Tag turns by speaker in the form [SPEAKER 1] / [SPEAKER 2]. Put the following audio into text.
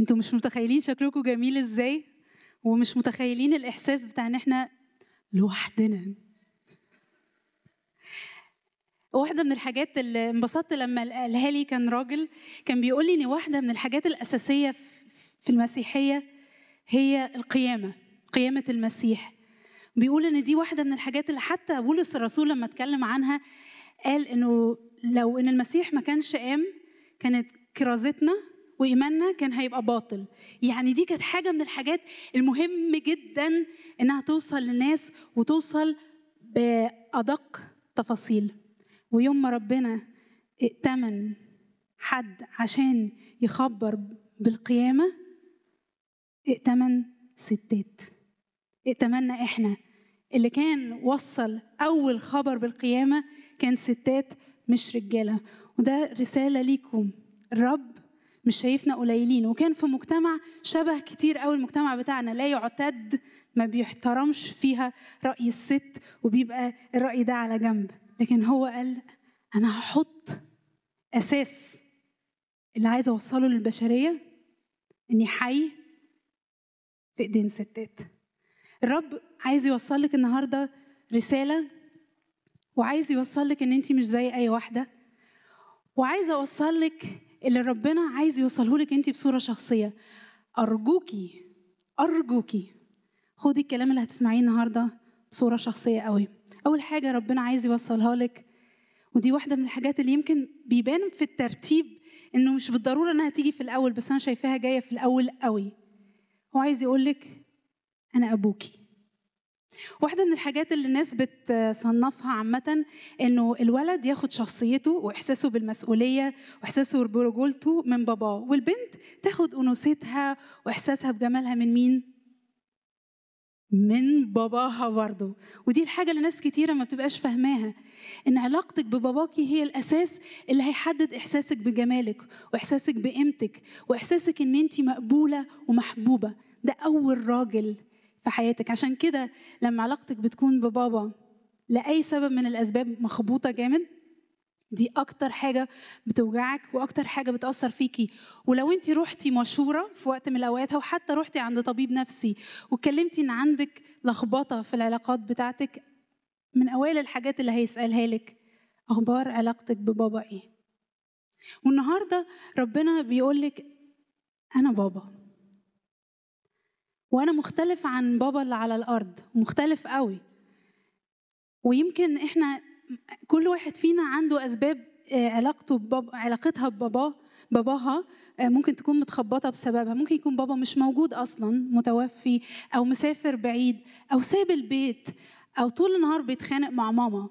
[SPEAKER 1] انتوا مش متخيلين شكلكم جميل ازاي ومش متخيلين الاحساس بتاع ان احنا لوحدنا واحدة من الحاجات اللي انبسطت لما قالها لي كان راجل كان بيقول لي ان واحدة من الحاجات الأساسية في المسيحية هي القيامة قيامة المسيح بيقول ان دي واحدة من الحاجات اللي حتى بولس الرسول لما اتكلم عنها قال انه لو ان المسيح ما كانش قام كانت كرازتنا وإيماننا كان هيبقى باطل يعني دي كانت حاجة من الحاجات المهم جدا إنها توصل للناس وتوصل بأدق تفاصيل ويوم ما ربنا ائتمن حد عشان يخبر بالقيامة ائتمن ستات ائتمنا احنا اللي كان وصل أول خبر بالقيامة كان ستات مش رجالة وده رسالة ليكم الرب مش شايفنا قليلين وكان في مجتمع شبه كتير قوي المجتمع بتاعنا لا يعتد ما بيحترمش فيها رأي الست وبيبقى الرأي ده على جنب لكن هو قال أنا هحط أساس اللي عايزة أوصله للبشرية إني حي في إيدين ستات الرب عايز يوصل لك النهارده رسالة وعايز يوصل لك إن أنت مش زي أي واحدة وعايزة أوصل لك اللي ربنا عايز يوصله لك انت بصوره شخصيه ارجوكي ارجوكي خدي الكلام اللي هتسمعيه النهارده بصوره شخصيه قوي اول حاجه ربنا عايز يوصلها لك ودي واحده من الحاجات اللي يمكن بيبان في الترتيب انه مش بالضروره انها تيجي في الاول بس انا شايفاها جايه في الاول قوي هو عايز يقول لك انا ابوكي واحدة من الحاجات اللي الناس بتصنفها عامة إنه الولد ياخد شخصيته وإحساسه بالمسؤولية وإحساسه برجولته من باباه والبنت تاخد أنوثتها وإحساسها بجمالها من مين؟ من باباها برضه ودي الحاجة اللي ناس كتيرة ما بتبقاش فاهماها إن علاقتك بباباكي هي الأساس اللي هيحدد إحساسك بجمالك وإحساسك بقيمتك وإحساسك إن أنت مقبولة ومحبوبة ده أول راجل في حياتك عشان كده لما علاقتك بتكون ببابا لأي سبب من الأسباب مخبوطة جامد دي أكتر حاجة بتوجعك وأكتر حاجة بتأثر فيكي ولو أنت رحتي مشورة في وقت من الأوقات أو حتى رحتي عند طبيب نفسي واتكلمتي إن عندك لخبطة في العلاقات بتاعتك من أوائل الحاجات اللي هيسألها لك أخبار علاقتك ببابا إيه والنهاردة ربنا بيقول لك أنا بابا وانا مختلف عن بابا اللي على الارض مختلف قوي ويمكن احنا كل واحد فينا عنده اسباب علاقته ببابا علاقتها بباباه باباها ممكن تكون متخبطه بسببها ممكن يكون بابا مش موجود اصلا متوفي او مسافر بعيد او ساب البيت او طول النهار بيتخانق مع ماما